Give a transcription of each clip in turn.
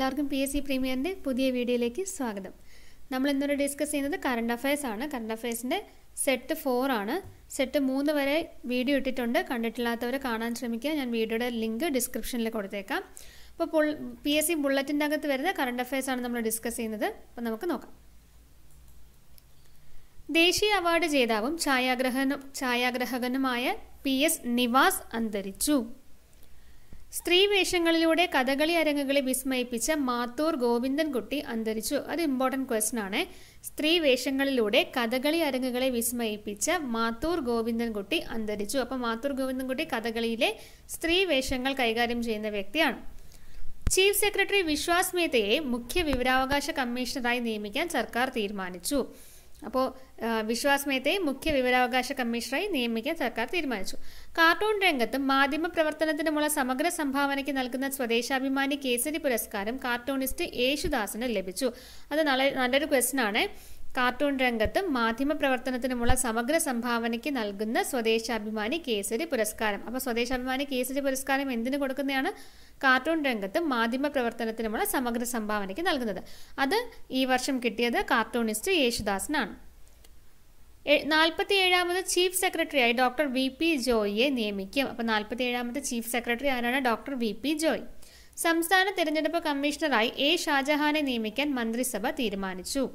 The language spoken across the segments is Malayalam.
എല്ലാവർക്കും പി എസ് സി പ്രീമിയറിൻ്റെ പുതിയ വീഡിയോയിലേക്ക് സ്വാഗതം നമ്മൾ ഇന്നൊരു ഡിസ്കസ് ചെയ്യുന്നത് കറണ്ട് അഫയേഴ്സ് ആണ് കറണ്ട് അഫയേഴ്സിൻ്റെ സെറ്റ് ഫോർ ആണ് സെറ്റ് മൂന്ന് വരെ വീഡിയോ ഇട്ടിട്ടുണ്ട് കണ്ടിട്ടില്ലാത്തവർ കാണാൻ ശ്രമിക്കുക ഞാൻ വീഡിയോയുടെ ലിങ്ക് ഡിസ്ക്രിപ്ഷനിൽ കൊടുത്തേക്കാം അപ്പോൾ പുൾ പി എസ് സി ബുള്ളറ്റിൻ്റെ അകത്ത് വരുന്ന കറണ്ട് അഫയേഴ്സ് ആണ് നമ്മൾ ഡിസ്കസ് ചെയ്യുന്നത് അപ്പോൾ നമുക്ക് നോക്കാം ദേശീയ അവാർഡ് ജേതാവും ഛായാഗ്രഹനും ഛായാഗ്രഹകനുമായ പി എസ് നിവാസ് അന്തരിച്ചു സ്ത്രീ വേഷങ്ങളിലൂടെ കഥകളി അരങ്ങുകളെ വിസ്മയിപ്പിച്ച മാത്തൂർ ഗോവിന്ദൻകുട്ടി അന്തരിച്ചു അത് ഇമ്പോർട്ടൻറ്റ് ക്വസ്റ്റൻ ആണ് സ്ത്രീ വേഷങ്ങളിലൂടെ കഥകളി അരങ്ങുകളെ വിസ്മയിപ്പിച്ച മാത്തൂർ ഗോവിന്ദൻകുട്ടി അന്തരിച്ചു അപ്പോൾ മാത്തൂർ ഗോവിന്ദൻകുട്ടി കഥകളിയിലെ സ്ത്രീ വേഷങ്ങൾ കൈകാര്യം ചെയ്യുന്ന വ്യക്തിയാണ് ചീഫ് സെക്രട്ടറി വിശ്വാസ് മേത്തയെ മുഖ്യ വിവരാവകാശ കമ്മീഷണറായി നിയമിക്കാൻ സർക്കാർ തീരുമാനിച്ചു അപ്പോൾ വിശ്വാസ് മേത്തയെ മുഖ്യ വിവരാവകാശ കമ്മീഷണറായി നിയമിക്കാൻ സർക്കാർ തീരുമാനിച്ചു കാർട്ടൂൺ രംഗത്തും മാധ്യമ പ്രവർത്തനത്തിനുമുള്ള സമഗ്ര സംഭാവനയ്ക്ക് നൽകുന്ന സ്വദേശാഭിമാനി കേസരി പുരസ്കാരം കാർട്ടൂണിസ്റ്റ് യേശുദാസിന് ലഭിച്ചു അത് നല്ല നല്ലൊരു ക്വസ്റ്റൻ ആണ് കാർട്ടൂൺ രംഗത്തും മാധ്യമ പ്രവർത്തനത്തിനുമുള്ള സമഗ്ര സംഭാവനയ്ക്ക് നൽകുന്ന സ്വദേശാഭിമാനി കേസരി പുരസ്കാരം അപ്പോൾ സ്വദേശാഭിമാനി കേസരി പുരസ്കാരം എന്തിനു കൊടുക്കുന്നതാണ് കാർട്ടൂൺ രംഗത്തും മാധ്യമ പ്രവർത്തനത്തിനുമുള്ള സമഗ്ര സംഭാവനയ്ക്ക് നൽകുന്നത് അത് ഈ വർഷം കിട്ടിയത് കാർട്ടൂണിസ്റ്റ് യേശുദാസിനാണ് നാൽപ്പത്തി ഏഴാമത് ചീഫ് സെക്രട്ടറിയായി ഡോക്ടർ വി പി ജോയിയെ നിയമിക്കും അപ്പോൾ നാൽപ്പത്തി ഏഴാമത് ചീഫ് സെക്രട്ടറി ആരാണ് ഡോക്ടർ വി പി ജോയ് സംസ്ഥാന തെരഞ്ഞെടുപ്പ് കമ്മീഷണറായി എ ഷാജഹാനെ നിയമിക്കാൻ മന്ത്രിസഭ തീരുമാനിച്ചു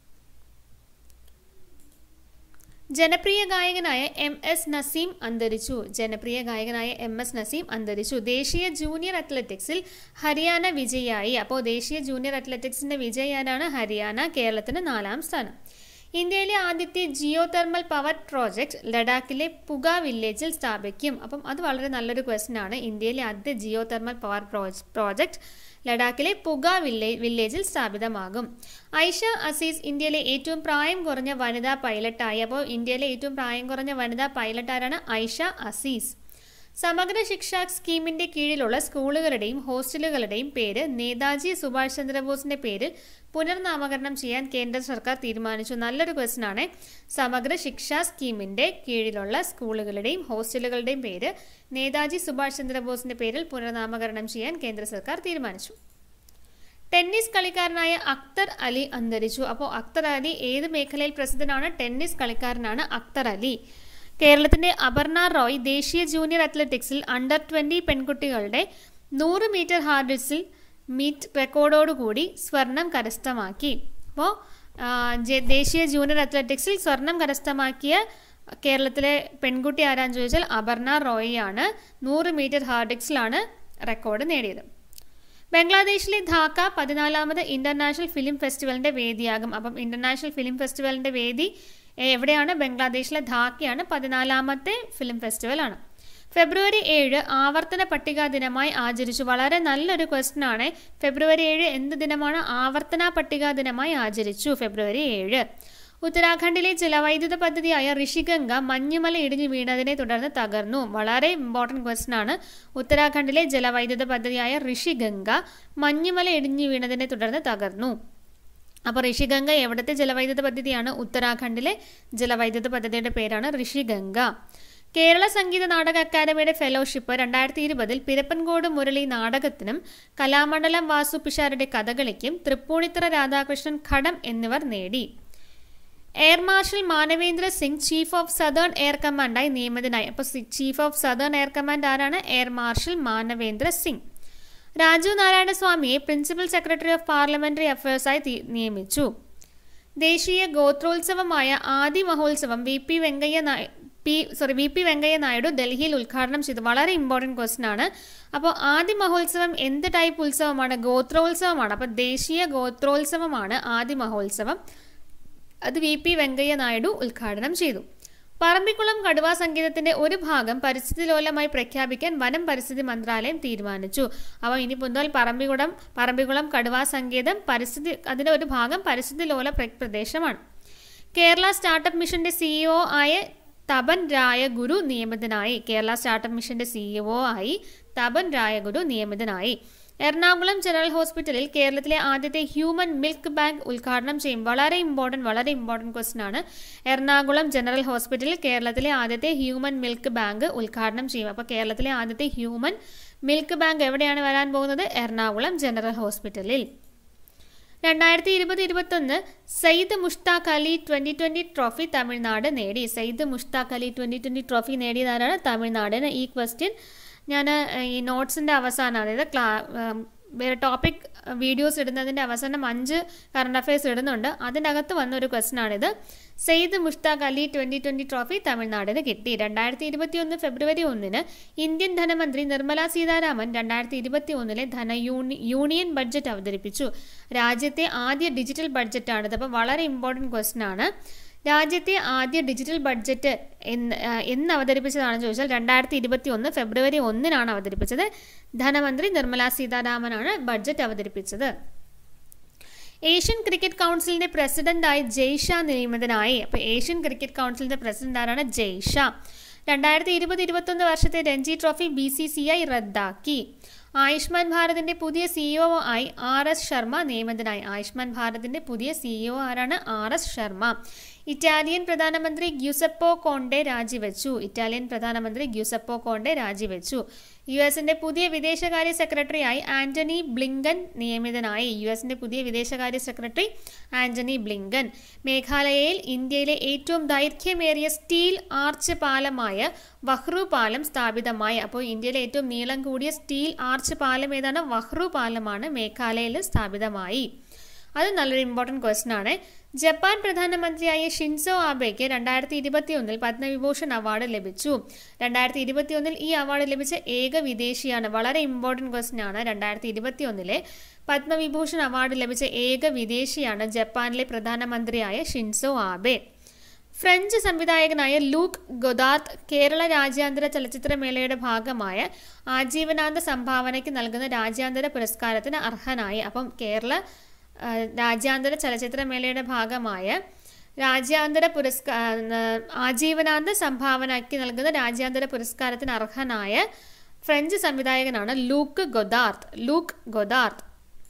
ജനപ്രിയ ഗായകനായ എം എസ് നസീം അന്തരിച്ചു ജനപ്രിയ ഗായകനായ എം എസ് നസീം അന്തരിച്ചു ദേശീയ ജൂനിയർ അത്ലറ്റിക്സിൽ ഹരിയാന വിജയായി അപ്പോൾ ദേശീയ ജൂനിയർ അത്ലറ്റിക്സിന്റെ വിജയാനാണ് ഹരിയാന കേരളത്തിന് നാലാം സ്ഥാനം ഇന്ത്യയിലെ ആദ്യത്തെ ജിയോ തെർമൽ പവർ പ്രോജക്റ്റ് ലഡാക്കിലെ പുക വില്ലേജിൽ സ്ഥാപിക്കും അപ്പം അത് വളരെ നല്ലൊരു ക്വസ്റ്റൻ ആണ് ഇന്ത്യയിലെ ആദ്യത്തെ ജിയോ തെർമൽ പവർ പ്രോജക്റ്റ് ലഡാക്കിലെ പുക വില്ലേ വില്ലേജിൽ സ്ഥാപിതമാകും ഐഷ അസീസ് ഇന്ത്യയിലെ ഏറ്റവും പ്രായം കുറഞ്ഞ വനിതാ പൈലറ്റായി അപ്പോൾ ഇന്ത്യയിലെ ഏറ്റവും പ്രായം കുറഞ്ഞ വനിതാ പൈലറ്റ് ആരാണ് ഐഷ അസീസ് സമഗ്ര ശിക്ഷ സ്കീമിന്റെ കീഴിലുള്ള സ്കൂളുകളുടെയും ഹോസ്റ്റലുകളുടെയും പേര് നേതാജി സുഭാഷ് ചന്ദ്രബോസിന്റെ പേരിൽ പുനർനാമകരണം ചെയ്യാൻ കേന്ദ്ര സർക്കാർ തീരുമാനിച്ചു നല്ലൊരു ക്വസ്റ്റൻ ആണ് സമഗ്ര ശിക്ഷാ സ്കീമിന്റെ കീഴിലുള്ള സ്കൂളുകളുടെയും ഹോസ്റ്റലുകളുടെയും പേര് നേതാജി സുഭാഷ് ചന്ദ്രബോസിന്റെ പേരിൽ പുനർനാമകരണം ചെയ്യാൻ കേന്ദ്ര സർക്കാർ തീരുമാനിച്ചു ടെന്നീസ് കളിക്കാരനായ അക്തർ അലി അന്തരിച്ചു അപ്പോൾ അക്തർ അലി ഏത് മേഖലയിൽ പ്രസിദ്ധനാണ് ടെന്നീസ് കളിക്കാരനാണ് അക്തർ അലി കേരളത്തിന്റെ അപർണ റോയ് ദേശീയ ജൂനിയർ അത്ലറ്റിക്സിൽ അണ്ടർ ട്വന്റി പെൺകുട്ടികളുടെ നൂറ് മീറ്റർ ഹാർഡിൽസിൽ മീറ്റ് റെക്കോർഡോടുകൂടി സ്വർണം കരസ്ഥമാക്കി അപ്പോൾ ദേശീയ ജൂനിയർ അത്ലറ്റിക്സിൽ സ്വർണം കരസ്ഥമാക്കിയ കേരളത്തിലെ പെൺകുട്ടി ആരാന്ന് ചോദിച്ചാൽ അപർണ റോയിയാണ് നൂറ് മീറ്റർ ഹാർഡിക്സിലാണ് റെക്കോർഡ് നേടിയത് ബംഗ്ലാദേശിലെ ധാക്ക പതിനാലാമത് ഇന്റർനാഷണൽ ഫിലിം ഫെസ്റ്റിവലിന്റെ വേദിയാകും അപ്പം ഇന്റർനാഷണൽ ഫിലിം ഫെസ്റ്റിവലിന്റെ വേദി എവിടെയാണ് ബംഗ്ലാദേശിലെ ധാക്കയാണ് പതിനാലാമത്തെ ഫിലിം ഫെസ്റ്റിവൽ ആണ് ഫെബ്രുവരി ഏഴ് ആവർത്തന പട്ടിക ദിനമായി ആചരിച്ചു വളരെ നല്ലൊരു ക്വസ്റ്റൻ ആണ് ഫെബ്രുവരി ഏഴ് എന്ത് ദിനമാണ് ആവർത്തന പട്ടിക ദിനമായി ആചരിച്ചു ഫെബ്രുവരി ഏഴ് ഉത്തരാഖണ്ഡിലെ ജലവൈദ്യുത പദ്ധതിയായ ഋഷിഗംഗ മഞ്ഞുമല ഇടിഞ്ഞു വീണതിനെ തുടർന്ന് തകർന്നു വളരെ ഇമ്പോർട്ടൻറ്റ് ക്വസ്റ്റൻ ആണ് ഉത്തരാഖണ്ഡിലെ ജലവൈദ്യുത പദ്ധതിയായ ഋഷിഗംഗ മഞ്ഞുമല ഇടിഞ്ഞു വീണതിനെ തുടർന്ന് തകർന്നു അപ്പോൾ ഋഷിഗംഗ എവിടുത്തെ ജലവൈദ്യുത പദ്ധതിയാണ് ഉത്തരാഖണ്ഡിലെ ജലവൈദ്യുത പദ്ധതിയുടെ പേരാണ് ഋഷിഗംഗ കേരള സംഗീത നാടക അക്കാദമിയുടെ ഫെലോഷിപ്പ് രണ്ടായിരത്തി ഇരുപതിൽ പിരപ്പൻകോട് മുരളി നാടകത്തിനും കലാമണ്ഡലം വാസു പിഷാരുടെ കഥകളിക്കും തൃപ്പൂണിത്തറ രാധാകൃഷ്ണൻ ഖടം എന്നിവർ നേടി air marshal Manavendra Singh chief of southern air കമാൻഡായി നിയമിതനായി അപ്പോൾ chief of southern air command ആരാണ് എയർ മാർഷൽ മാനവേന്ദ്ര സിംഗ് രാജു നാരായണസ്വാമിയെ പ്രിൻസിപ്പൽ സെക്രട്ടറി ഓഫ് പാർലമെന്ററി അഫയേഴ്സായി നിയമിച്ചു ദേശീയ ഗോത്രോത്സവമായ Aadi Mahotsavam V P Venkaiah P sorry V P Venkaiah Naidu ഡൽഹിയിൽ ഉദ്ഘാടനം ചെയ്തു വളരെ ഇമ്പോർട്ടൻറ്റ് ക്വസ്റ്റൻ ആണ് അപ്പോൾ ആദി മഹോത്സവം എന്ത് ടൈപ്പ് ഉത്സവമാണ് ഗോത്രോത്സവമാണ് അപ്പോൾ ദേശീയ ഗോത്രോത്സവമാണ് ആദി മഹോത്സവം അത് വി പി വെങ്കയ്യ നായിഡു ഉദ്ഘാടനം ചെയ്തു പറമ്പിക്കുളം കടുവാ സംഗീതത്തിന്റെ ഒരു ഭാഗം പരിസ്ഥിതി ലോലമായി പ്രഖ്യാപിക്കാൻ വനം പരിസ്ഥിതി മന്ത്രാലയം തീരുമാനിച്ചു അപ്പോൾ ഇനി മുതൽ പറമ്പിക്കുളം പറമ്പിക്കുളം കടുവാ സംഗീതം പരിസ്ഥിതി അതിന്റെ ഒരു ഭാഗം പരിസ്ഥിതി ലോല പ്രദേശമാണ് കേരള സ്റ്റാർട്ടപ്പ് മിഷന്റെ സിഇഒ ആയ തപൻ രായഗുരു നിയമിതനായി കേരള സ്റ്റാർട്ടപ്പ് മിഷന്റെ സിഇഒ ആയി തപൻ രായഗുരു നിയമിതനായി എറണാകുളം ജനറൽ ഹോസ്പിറ്റലിൽ കേരളത്തിലെ ആദ്യത്തെ ഹ്യൂമൻ മിൽക്ക് ബാങ്ക് ഉദ്ഘാടനം ചെയ്യും വളരെ ഇമ്പോർട്ടൻറ്റ് വളരെ ഇമ്പോർട്ടൻറ്റ് ക്വസ്റ്റൻ ആണ് എറണാകുളം ജനറൽ ഹോസ്പിറ്റലിൽ കേരളത്തിലെ ആദ്യത്തെ ഹ്യൂമൻ മിൽക്ക് ബാങ്ക് ഉദ്ഘാടനം ചെയ്യും അപ്പോൾ കേരളത്തിലെ ആദ്യത്തെ ഹ്യൂമൻ മിൽക്ക് ബാങ്ക് എവിടെയാണ് വരാൻ പോകുന്നത് എറണാകുളം ജനറൽ ഹോസ്പിറ്റലിൽ രണ്ടായിരത്തി ഇരുപത് ഇരുപത്തൊന്ന് Syed Mushtaq Ali twenty twenty trophy Tamil Nadu നേടി Syed Mushtaq Ali twenty twenty trophy നേടിയതാരാണ് തമിഴ്നാടിന് ഈ ക്വസ്റ്റ്യൻ ഞാൻ ഈ നോട്ട്സിൻ്റെ അവസാനം അതായത് ക്ലാ വേറെ ടോപ്പിക് വീഡിയോസ് ഇടുന്നതിൻ്റെ അവസാനം അഞ്ച് കറണ്ട് അഫയേഴ്സ് ഇടുന്നുണ്ട് അതിൻ്റെ അകത്ത് വന്ന ഒരു ക്വസ്റ്റൻ ആണിത് Syed Mushtaq Ali twenty twenty trophy തമിഴ്നാടിന് കിട്ടി രണ്ടായിരത്തി ഇരുപത്തി ഒന്ന് ഫെബ്രുവരി ഒന്നിന് ഇന്ത്യൻ ധനമന്ത്രി നിർമ്മല സീതാരാമൻ രണ്ടായിരത്തി ഇരുപത്തി ഒന്നിലെ ധന യൂണി യൂണിയൻ ബഡ്ജറ്റ് അവതരിപ്പിച്ചു രാജ്യത്തെ ആദ്യ ഡിജിറ്റൽ ബഡ്ജറ്റാണിത് അപ്പോൾ വളരെ ഇമ്പോർട്ടൻറ്റ് ക്വസ്റ്റൻ ആണ് രാജ്യത്തെ ആദ്യ ഡിജിറ്റൽ ബഡ്ജറ്റ് എന്ന് എന്ന് അവതരിപ്പിച്ചതാണെന്ന് ചോദിച്ചാൽ രണ്ടായിരത്തി ഇരുപത്തി ഒന്ന് ഫെബ്രുവരി ഒന്നിനാണ് അവതരിപ്പിച്ചത് ധനമന്ത്രി നിർമ്മല സീതാരാമനാണ് ബഡ്ജറ്റ് അവതരിപ്പിച്ചത് ഏഷ്യൻ ക്രിക്കറ്റ് കൗൺസിലിന്റെ പ്രസിഡന്റായി ജയ്ഷ നിയമിതനായി അപ്പോൾ ഏഷ്യൻ ക്രിക്കറ്റ് കൗൺസിലിന്റെ പ്രസിഡന്റ് ആരാണ് ജയ്ഷ രണ്ടായിരത്തി ഇരുപത് ഇരുപത്തൊന്ന് വർഷത്തെ Ranji trophy B C C I റദ്ദാക്കി ആയുഷ്മാൻ ഭാരതിന്റെ പുതിയ സിഇഒ ആയി ആർ എസ് ശർമ്മ നിയമിതനായി ആയുഷ്മാൻ ഭാരതിന്റെ പുതിയ സിഇഒ ആരാണ് ആർ എസ് ശർമ്മ ഇറ്റാലിയൻ പ്രധാനമന്ത്രി ഗ്യൂസപ്പോ കോണ്ടെ രാജിവെച്ചു ഇറ്റാലിയൻ പ്രധാനമന്ത്രി ഗ്യൂസപ്പോ കോണ്ടെ രാജിവെച്ചു യു എസിന്റെ പുതിയ വിദേശകാര്യ സെക്രട്ടറിയായി ആന്റണി ബ്ലിങ്കൻ നിയമിതനായി യു എസിന്റെ പുതിയ വിദേശകാര്യ സെക്രട്ടറി ആന്റണി ബ്ലിങ്കൻ മേഘാലയയിൽ ഇന്ത്യയിലെ ഏറ്റവും ദൈർഘ്യമേറിയ സ്റ്റീൽ ആർച്ച് പാലമായ വഹ്റു പാലം സ്ഥാപിതമായി അപ്പോൾ ഇന്ത്യയിലെ ഏറ്റവും നീളം കൂടിയ സ്റ്റീൽ ആർച്ച് പാലം ഏതാണ് വഹ്റു പാലമാണ് മേഘാലയയിൽ സ്ഥാപിതമായി അത് നല്ലൊരു ഇമ്പോർട്ടൻറ്റ് ക്വസ്റ്റൻ ആണ് ജപ്പാൻ പ്രധാനമന്ത്രിയായ ഷിൻസോ ആബെയ്ക്ക് രണ്ടായിരത്തി ഇരുപത്തി ഒന്നിൽ പത്മവിഭൂഷൺ അവാർഡ് ലഭിച്ചു രണ്ടായിരത്തി ഇരുപത്തി ഒന്നിൽ ഈ അവാർഡ് ലഭിച്ച ഏക വിദേശിയാണ് വളരെ ഇമ്പോർട്ടൻറ്റ് ക്വസ്റ്റൻ ആണ് രണ്ടായിരത്തി ഇരുപത്തി ഒന്നിലെ പത്മവിഭൂഷൺ അവാർഡ് ലഭിച്ച ഏക വിദേശിയാണ് ജപ്പാനിലെ പ്രധാനമന്ത്രിയായ ഷിൻസോ ആബെ ഫ്രഞ്ച് സംവിധായകനായ ലൂക്ക് ഗൊദാർത്ത് കേരള രാജ്യാന്തര ചലച്ചിത്രമേളയുടെ ഭാഗമായ ആജീവനാന്ത സംഭാവനയ്ക്ക് നൽകുന്ന രാജ്യാന്തര പുരസ്കാരത്തിന് അർഹനായി അപ്പം കേരള രാജ്യാന്തര ചലച്ചിത്രമേളയുടെ ഭാഗമായ രാജ്യാന്തര പുരസ്കാ ആജീവനാന്ത സംഭാവനയ്ക്ക് നൽകുന്ന രാജ്യാന്തര പുരസ്കാരത്തിന് അർഹനായ ഫ്രഞ്ച് സംവിധായകനാണ് Luc Godard Luc Godard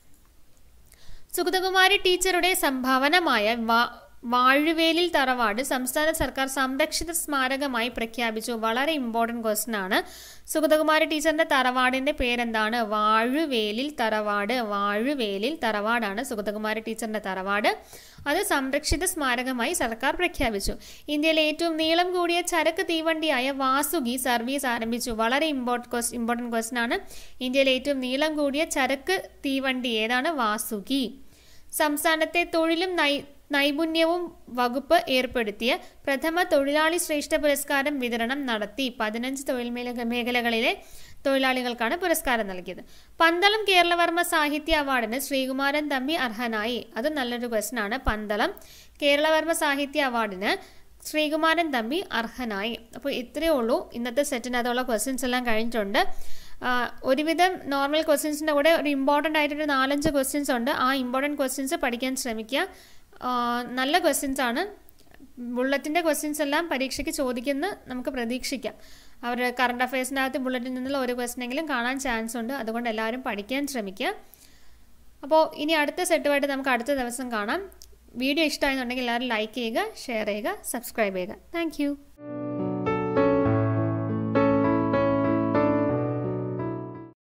Sugathakumari ടീച്ചറുടെ സംഭാവനമായ വാ വാഴുവേലിൽ തറവാട് സംസ്ഥാന സർക്കാർ സംരക്ഷിത സ്മാരകമായി പ്രഖ്യാപിച്ചു വളരെ ഇമ്പോർട്ടൻറ്റ് ക്വസ്റ്റൻ ആണ് സുഗതകുമാരി ടീച്ചറിന്റെ തറവാടിന്റെ പേരെന്താണ് വാഴുവേലിൽ തറവാട് വാഴുവേലിൽ തറവാടാണ് സുഗതകുമാരി ടീച്ചറിന്റെ തറവാട് അത് സംരക്ഷിത സ്മാരകമായി സർക്കാർ പ്രഖ്യാപിച്ചു ഇന്ത്യയിലെ ഏറ്റവും നീളം കൂടിയ ചരക്ക് തീവണ്ടിയായ വാസുകി സർവീസ് ആരംഭിച്ചു വളരെ ഇമ്പോർട്ട് ഇമ്പോർട്ടൻറ്റ് ക്വസ്റ്റൻ ആണ് ഇന്ത്യയിലെ ഏറ്റവും നീളം കൂടിയ ചരക്ക് തീവണ്ടി ഏതാണ് വാസുകി സംസ്ഥാനത്തെ തൊഴിലും നൈ നൈപുണ്യവും വകുപ്പ് ഏർപ്പെടുത്തിയ പ്രഥമ തൊഴിലാളി ശ്രേഷ്ഠ പുരസ്കാരം വിതരണം നടത്തി പതിനഞ്ച് തൊഴിൽ മേഖലകളിലെ തൊഴിലാളികൾക്കാണ് പുരസ്കാരം നൽകിയത് പന്തളം കേരളവർമ്മ സാഹിത്യ അവാർഡിന് ശ്രീകുമാരൻ തമ്പി അർഹനായി അത് നല്ലൊരു ക്വസ്റ്റൻ ആണ് പന്തളം കേരളവർമ്മ സാഹിത്യ അവാർഡിന് ശ്രീകുമാരൻ തമ്പി അർഹനായി അപ്പോൾ ഇത്രയേ ഉള്ളൂ ഇന്നത്തെ സെറ്റിനകത്തുള്ള ക്വസ്റ്റ്യൻസ് എല്ലാം കഴിഞ്ഞിട്ടുണ്ട് ഒരുവിധം നോർമൽ ക്വസ്റ്റ്യൻസിൻ്റെ കൂടെ ഒരു ഇമ്പോർട്ടൻ്റ് ആയിട്ടൊരു നാലഞ്ച് ക്വസ്റ്റ്യൻസ് ഉണ്ട് ആ ഇമ്പോർട്ടൻറ്റ് ക്വസ്റ്റ്യൻസ് പഠിക്കാൻ ശ്രമിക്കുക നല്ല ക്വസ്റ്റ്യൻസ് ആണ് ബുള്ളറ്റിൻ്റെ ക്വസ്റ്റ്യൻസ് എല്ലാം പരീക്ഷയ്ക്ക് ചോദിക്കുന്ന നമുക്ക് പ്രതീക്ഷിക്കാം അവർ കറണ്ട് അഫയേഴ്സിനകത്ത് ബുള്ളറ്റിൽ നിന്നുള്ള ഒരു ക്വസ്റ്റനെങ്കിലും കാണാൻ ചാൻസ് ഉണ്ട് അതുകൊണ്ട് എല്ലാവരും പഠിക്കാൻ ശ്രമിക്കുക അപ്പോൾ ഇനി അടുത്ത സെറ്റുമായിട്ട് നമുക്ക് അടുത്ത ദിവസം കാണാം വീഡിയോ ഇഷ്ടമായെന്നുണ്ടെങ്കിൽ എല്ലാവരും ലൈക്ക് ചെയ്യുക ഷെയർ ചെയ്യുക സബ്സ്ക്രൈബ് ചെയ്യുക താങ്ക്